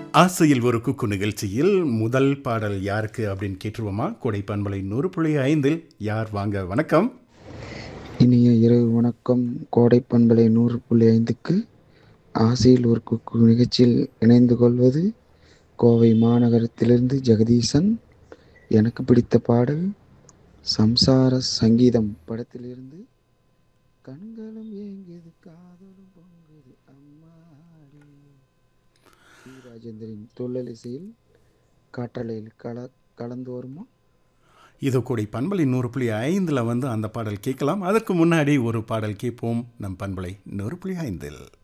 ஆசையில் ஒரு குக்கு நிகழ்ச்சியில் முதல் பாடல் யாருக்கு அப்படின்னு கேட்டுருவோமா கொடை பண்பலை நூறு புள்ளி ஐந்தில் யார் வாங்க வணக்கம் இனிய இரவு வணக்கம் கோடை பண்பலை நூறு புள்ளி ஐந்துக்கு ஆசையில் ஒரு குக்கு நிகழ்ச்சியில் இணைந்து கொள்வது கோவை மாநகரத்திலிருந்து ஜெகதீசன் எனக்கு பிடித்த பாடல் சம்சார சங்கீதம் படத்திலிருந்து கண்களும் ஏங்குது காதலும் பொங்குது அம்மாடி சி. ராஜேந்திரன் துள்ளல் இசையில் காற்றலையில் கல கலந்து வருமா இது கொடை பண்பலை நூறு புள்ளி ஐந்தில் வந்து அந்த பாடல் கேட்கலாம் அதற்கு முன்னாடி ஒரு பாடல் கேட்போம் நம் பண்பலை நூறு புள்ளி ஐந்தில்